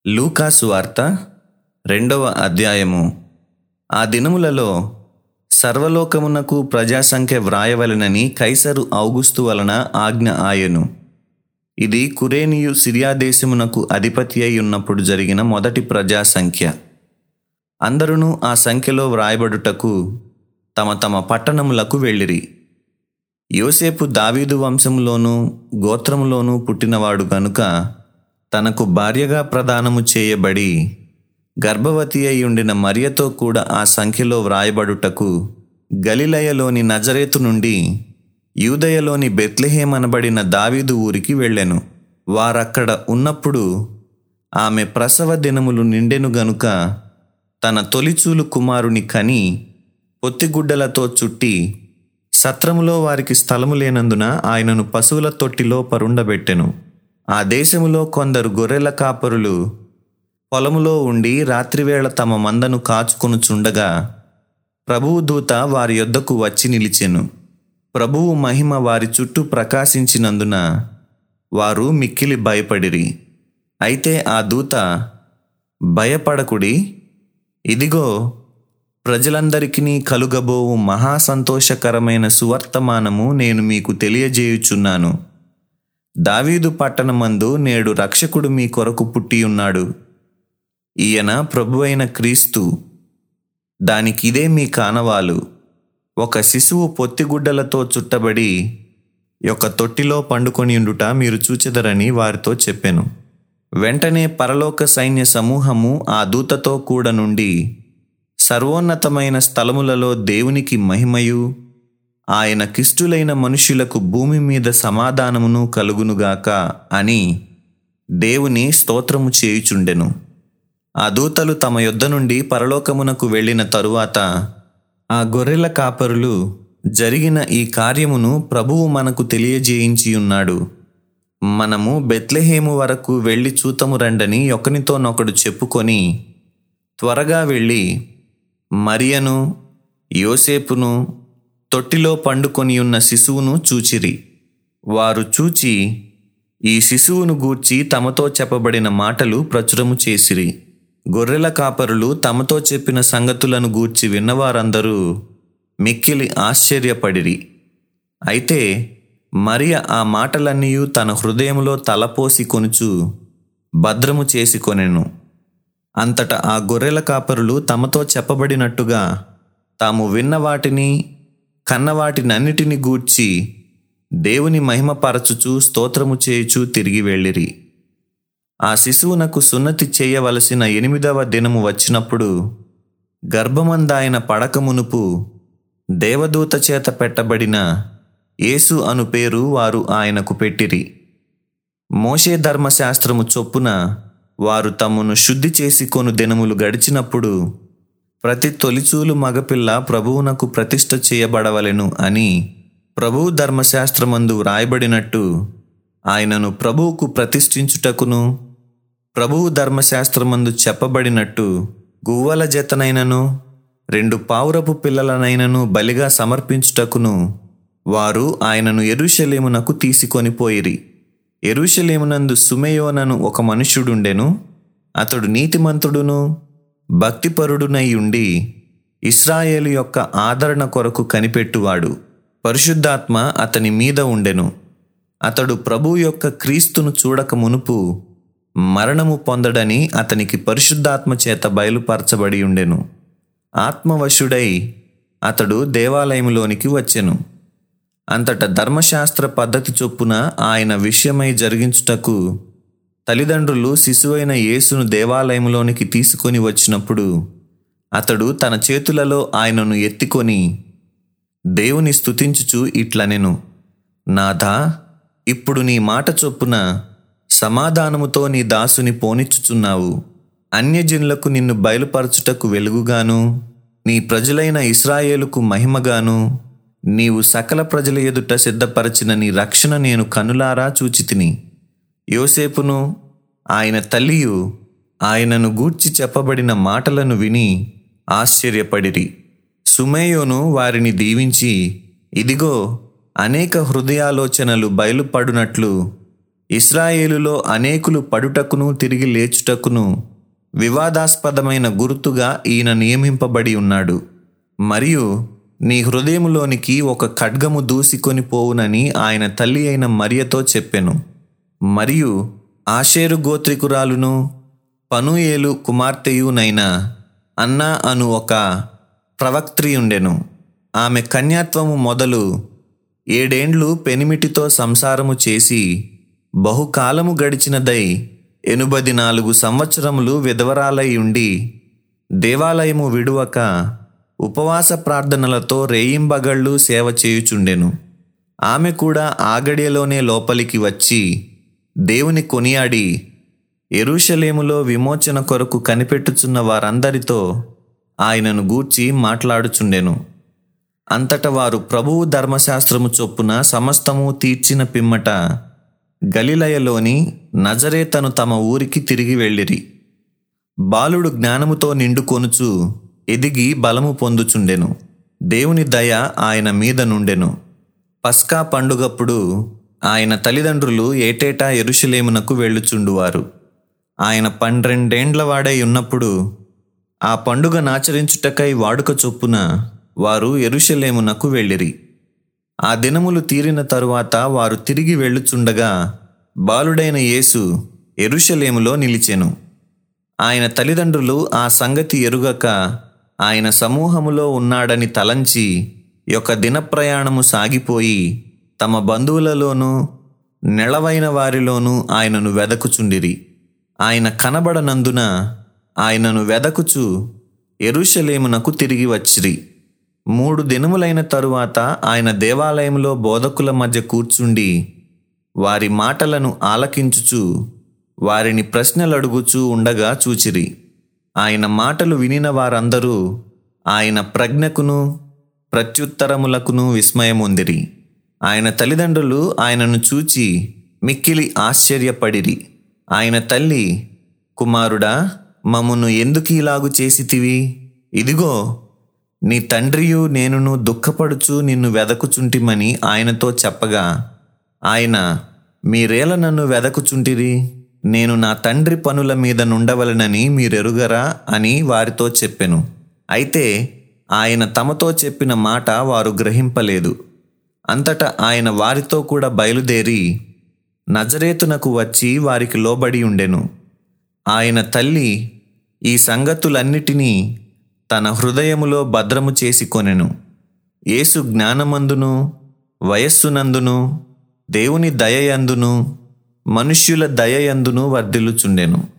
లూకాసు వార్త రెండవ అధ్యాయము ఆ దినములలో సర్వలోకమునకు ప్రజాసంఖ్య వ్రాయవలెనని కైసరు ఔగుస్తు వలన ఆజ్ఞ ఆయను ఇది కురేనియు సిరియా దేశమునకు అధిపతి అయి ఉన్నప్పుడు జరిగిన మొదటి ప్రజాసంఖ్య అందరును ఆ సంఖ్యలో వ్రాయబడుటకు తమ తమ పట్టణములకు వెళ్ళిరి యోసేపు దావీదు వంశములోను గోత్రములోను పుట్టినవాడు గనుక తనకు భార్యగా ప్రదానము చేయబడి గర్భవతి అయి ఉండిన మరియతో కూడా ఆ సంఖ్యలో వ్రాయబడుటకు గలిలయలోని నజరేతు నుండి యూదయలోని బెత్లెహేం అనబడిన దావీదు ఊరికి వెళ్ళెను వారక్కడ ఉన్నప్పుడు ఆమె ప్రసవ దినములు నిండెను గనుక తన తొలిచూలు కుమారుని కని పొత్తిగుడ్డలతో చుట్టి సత్రములో వారికి స్థలము లేనందున ఆయనను పశువుల తొట్టిలో పరుండబెట్టెను ఆ దేశములో కొందరు గొర్రెల కాపరులు పొలములో ఉండి రాత్రివేళ తమ మందను కాచుకొనుచుండగా ప్రభువు దూత వారి యొద్దకు వచ్చి నిలిచెను ప్రభువు మహిమ వారి చుట్టూ ప్రకాశించినందున వారు మిక్కిలి భయపడిరి అయితే ఆ దూత భయపడకుడి ఇదిగో ప్రజలందరికీ కలుగబోవు మహా సంతోషకరమైన సువర్తమానము నేను మీకు తెలియజేయుచున్నాను దావీదు పట్టణమందు నేడు రక్షకుడు మీ కొరకు పుట్టియున్నాడు ఈయన ప్రభువైన క్రీస్తు దానికిదే మీ కానవాలు ఒక శిశువు పొత్తిగుడ్డలతో చుట్టబడి ఒక తొట్టిలో పండుకొని ఉండుట మీరు చూచెదరని వారితో చెప్పెను వెంటనే పరలోక సైన్య సమూహము ఆ దూతతో కూడా నుండి సర్వోన్నతమైన స్థలములలో దేవునికి మహిమయు ఆయన కిష్టులైన మనుషులకు భూమి మీద సమాధానమును కలుగునుగాక అని దేవుని స్తోత్రము చేయుచుండెను ఆ దూతలు తమ యొద్ద నుండి పరలోకమునకు వెళ్ళిన తరువాత ఆ గొర్రెల కాపరులు జరిగిన ఈ కార్యమును ప్రభువు మనకు తెలియజేయించి ఉన్నాడు మనము బెత్లెహేము వరకు వెళ్ళి చూతము రండని ఒకనితోనొకడు చెప్పుకొని త్వరగా వెళ్ళి మరియను యోసేపును తొట్టిలో పండుకొని ఉన్న శిశువును చూచిరి వారు చూచి ఈ శిశువును గూర్చి తమతో చెప్పబడిన మాటలు ప్రచురము చేసిరి గొర్రెల కాపరులు తమతో చెప్పిన సంగతులను గూర్చి విన్నవారందరూ మిక్కిలి ఆశ్చర్యపడిరి అయితే మరియ ఆ మాటలన్నీ తన హృదయంలో తలపోసి కొనుచు భద్రము చేసి కొనెను అంతటా ఆ గొర్రెల కాపరులు తమతో చెప్పబడినట్టుగా తాము విన్న వాటిని కన్న వాటినన్నిటిని గూర్చి దేవుని మహిమపరచుచు స్తోత్రము చేయుచు తిరిగి వెళ్ళిరి ఆ శిశువునకు సున్నతి చేయవలసిన ఎనిమిదవ దినము వచ్చినప్పుడు గర్భమందాయన పడక మునుపు దేవదూత చేత పెట్టబడిన యేసు అను పేరు వారు ఆయనకు పెట్టిరి మోషే ధర్మశాస్త్రము చొప్పున వారు తమను శుద్ధి చేసి కొను దినములు గడిచినప్పుడు ప్రతి తొలిచూలు మగపిల్ల ప్రభువునకు ప్రతిష్ఠ చేయబడవలెను అని ప్రభువు ధర్మశాస్త్రమందు వ్రాయబడినట్టు ఆయనను ప్రభువుకు ప్రతిష్ఠించుటకును ప్రభువు ధర్మశాస్త్రమందు చెప్పబడినట్టు గువ్వల జతనైనను రెండు పావురపు పిల్లలనైనను బలిగా సమర్పించుటకును వారు ఆయనను ఎరుషలేమునకు తీసుకొని పోయిరి ఎరుషలేమునందు సుమయోనను ఒక మనుష్యుడుండెను అతడు నీతిమంతుడును భక్తిపరుడునై ఉండి ఇస్రాయేలు యొక్క ఆదరణ కొరకు కనిపెట్టువాడు పరిశుద్ధాత్మ అతని మీద ఉండెను అతడు ప్రభు యొక్క క్రీస్తును చూడక మునుపు మరణము పొందడని అతనికి పరిశుద్ధాత్మ చేత బయలుపరచబడి ఉండెను ఆత్మవశుడై అతడు దేవాలయంలోనికి వచ్చెను అంతట ధర్మశాస్త్ర పద్ధతి చొప్పున ఆయన విషయమై జరిగించుటకు తల్లిదండ్రులు శిశువైన యేసును దేవాలయంలోనికి తీసుకొని వచ్చినప్పుడు అతడు తన చేతులలో ఆయనను ఎత్తికొని దేవుని స్తుతించుచు ఇట్లనెను నాథా ఇప్పుడు నీ మాట చొప్పున సమాధానముతో నీ దాసుని పోనిచ్చుచున్నావు అన్యజనులకు నిన్ను బయలుపరచుటకు వెలుగుగాను నీ ప్రజలైన ఇస్రాయేలుకు మహిమగాను నీవు సకల ప్రజల ఎదుట సిద్ధపరచిన నీ రక్షణ నేను కనులారా చూచితిని యోసేపును ఆయన తల్లియు ఆయనను గూర్చి చెప్పబడిన మాటలను విని ఆశ్చర్యపడిరి సుమేయోను వారిని దీవించి ఇదిగో అనేక హృదయాలోచనలు బయలుపడునట్లు ఇస్రాయేలులో అనేకులు పడుటకును తిరిగి లేచుటకును వివాదాస్పదమైన గుర్తుగా ఈయన నియమింపబడి ఉన్నాడు మరియు నీ హృదయములోనికి ఒక ఖడ్గము దూసికొని పోవునని ఆయన తల్లి అయిన మరియతో చెప్పెను మరియు ఆషేరు గోత్రికురాలును పనుయేలు కుమార్తెయునైన అన్నా అను ఒక ప్రవక్త్రి ఉండెను ఆమె కన్యాత్వము మొదలు ఏడేండ్లు పెనిమిటితో సంసారము చేసి బహుకాలము గడిచినదై ఎనుబది నాలుగు సంవత్సరములు విధవరాలై ఉండి దేవాలయము విడువక ఉపవాస ప్రార్థనలతో రేయింబగళ్ళు సేవ చేయుచుండెను ఆమె కూడా ఆగడియలోనే లోపలికి వచ్చి దేవుని కొనియాడి ఎరుషలేములో విమోచన కొరకు కనిపెట్టుచున్న వారందరితో ఆయనను గూర్చి మాట్లాడుచుండెను అంతట వారు ప్రభువు ధర్మశాస్త్రము చొప్పున సమస్తము తీర్చిన పిమ్మట గలిలయలోని నజరేతను తమ ఊరికి తిరిగి వెళ్ళిరి బాలుడు జ్ఞానముతో నిండుకొనుచు ఎదిగి బలము పొందుచుండెను దేవుని దయ ఆయన మీద నుండెను పస్కా పండుగప్పుడు ఆయన తల్లిదండ్రులు ఏటేటా ఎరుషలేమునకు వెళ్ళుచుండువారు ఆయన పన్నెండేండ్ల వాడై ఉన్నప్పుడు ఆ పండుగ నాచరించుటకై వాడుక చొప్పున వారు ఎరుషలేమునకు వెళ్ళిరి ఆ దినములు తీరిన తరువాత వారు తిరిగి వెళ్ళుచుండగా బాలుడైన యేసు ఎరుషలేములో నిలిచెను ఆయన తల్లిదండ్రులు ఆ సంగతి ఎరుగక ఆయన సమూహములో ఉన్నాడని తలంచి యొక్క దినప్రయాణము సాగిపోయి తమ బంధువులలోనూ నెలవైన వారిలోనూ ఆయనను వెదకుచుండిరి ఆయన కనబడనందున ఆయనను వెదకుచు ఎరుషలేమునకు తిరిగి వచ్చిరి మూడు దినములైన తరువాత ఆయన దేవాలయంలో బోధకుల మధ్య కూర్చుండి వారి మాటలను ఆలకించుచు వారిని ప్రశ్నలడుగుచూ ఉండగా చూచిరి ఆయన మాటలు వినిన వారందరూ ఆయన ప్రజ్ఞకును ప్రత్యుత్తరములకును విస్మయముందిరి ఆయన తల్లిదండ్రులు ఆయనను చూచి మిక్కిలి ఆశ్చర్యపడిరి ఆయన తల్లి కుమారుడా మమ్మును ఎందుకు ఇలాగు చేసితివి ఇదిగో నీ తండ్రియు నేనును దుఃఖపడుచు నిన్ను వెదకుచుంటిమని ఆయనతో చెప్పగా ఆయన మీరేల నన్ను వెదకుచుంటిరి నేను నా తండ్రి పనుల మీద నుండవలనని మీరెరుగరా అని వారితో చెప్పెను అయితే ఆయన తమతో చెప్పిన మాట వారు గ్రహింపలేదు అంతటా ఆయన వారితో కూడా బయలుదేరి నజరేతునకు వచ్చి వారికి లోబడి ఉండెను ఆయన తల్లి ఈ సంగతులన్నిటినీ తన హృదయములో భద్రము చేసి కొనెను యేసు జ్ఞానమందును వయస్సునందును దేవుని దయయందును మనుష్యుల దయయందును వర్ధిల్లుచుండెను